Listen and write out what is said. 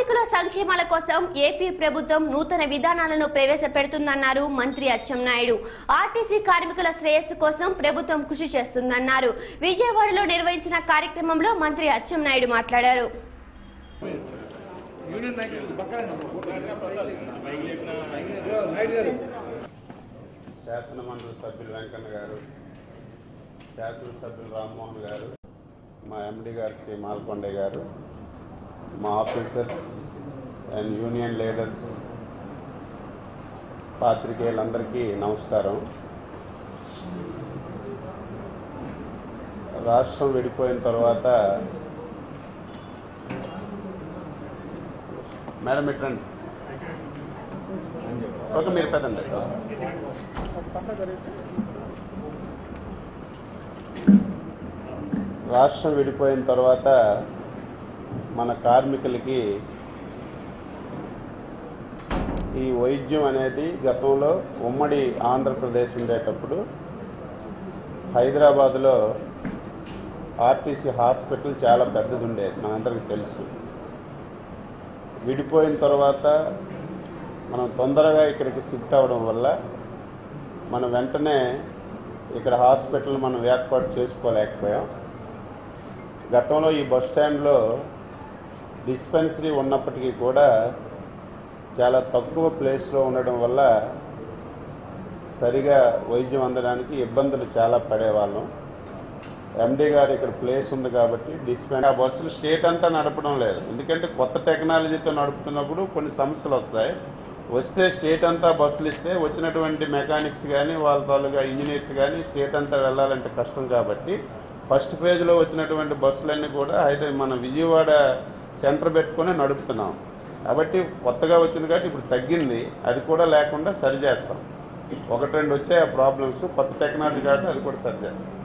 కార్మికుల సంక్షేమాల కోసం ఏపీ ప్రభుత్వం నూతన విధానాలను ప్రవేశపెడుతుందన్నారు మంత్రి అచ్చెన్నాయుడు ఆర్టీసీ కార్మికుల శ్రేయస్సు కోసం ప్రభుత్వం కృషి చేస్తుందన్నారు విజయవాడలో నిర్వహించిన కార్యక్రమంలో మంత్రి అచ్చెన్నాయుడు మాట్లాడారు శాసనమండలి సభ్యులు వెంకన్న గారు శాసనసభ్యులు రామ్మోహన్ గారు మా ఎండి గారు శ్రీ మాల్కొండయ్య గారు మా ఆఫీసర్స్ అండ్ యూనియన్ లీడర్స్ పాత్రికేయులందరికీ నమస్కారం రాష్ట్రం విడిపోయిన తర్వాత మేడం ఇట్రండి ఓకే మీరు పెద్దండి రాష్ట్రం విడిపోయిన తర్వాత మన కార్మికులకి ఈ వైద్యం అనేది గతంలో ఉమ్మడి ఆంధ్రప్రదేశ్ ఉండేటప్పుడు హైదరాబాద్లో ఆర్టీసీ హాస్పిటల్ చాలా పెద్దది ఉండేది మనందరికీ తెలుసు విడిపోయిన తర్వాత మనం తొందరగా ఇక్కడికి షిఫ్ట్ అవ్వడం వల్ల మనం వెంటనే ఇక్కడ హాస్పిటల్ మనం ఏర్పాటు చేసుకోలేకపోయాం గతంలో ఈ బస్ స్టాండ్లో డిస్పెన్సరీ ఉన్నప్పటికీ కూడా చాలా తక్కువ ప్లేస్లో ఉండడం వల్ల సరిగా వైద్యం అందడానికి ఇబ్బందులు చాలా పడేవాళ్ళం ఎండి గారు ఇక్కడ ప్లేస్ ఉంది కాబట్టి డిస్పెన్ ఆ బస్సులు స్టేట్ అంతా నడపడం లేదు ఎందుకంటే కొత్త టెక్నాలజీతో నడుపుతున్నప్పుడు కొన్ని సమస్యలు వస్తాయి వస్తే స్టేట్ అంతా బస్సులు ఇస్తే వచ్చినటువంటి మెకానిక్స్ కానీ వాళ్ళ తాలూగా ఇంజనీర్స్ కానీ స్టేట్ అంతా వెళ్ళాలంటే కష్టం కాబట్టి ఫస్ట్ ఫేజ్లో వచ్చినటువంటి బస్సులన్నీ కూడా అయితే మన విజయవాడ సెంటర్ పెట్టుకొని నడుపుతున్నాం కాబట్టి కొత్తగా వచ్చింది కాబట్టి ఇప్పుడు తగ్గింది అది కూడా లేకుండా సరి చేస్తాం ఒకటి రెండు వచ్చాయి ఆ ప్రాబ్లమ్స్ కొత్త టెక్నాలజీ కాబట్టి అది కూడా సరి చేస్తాం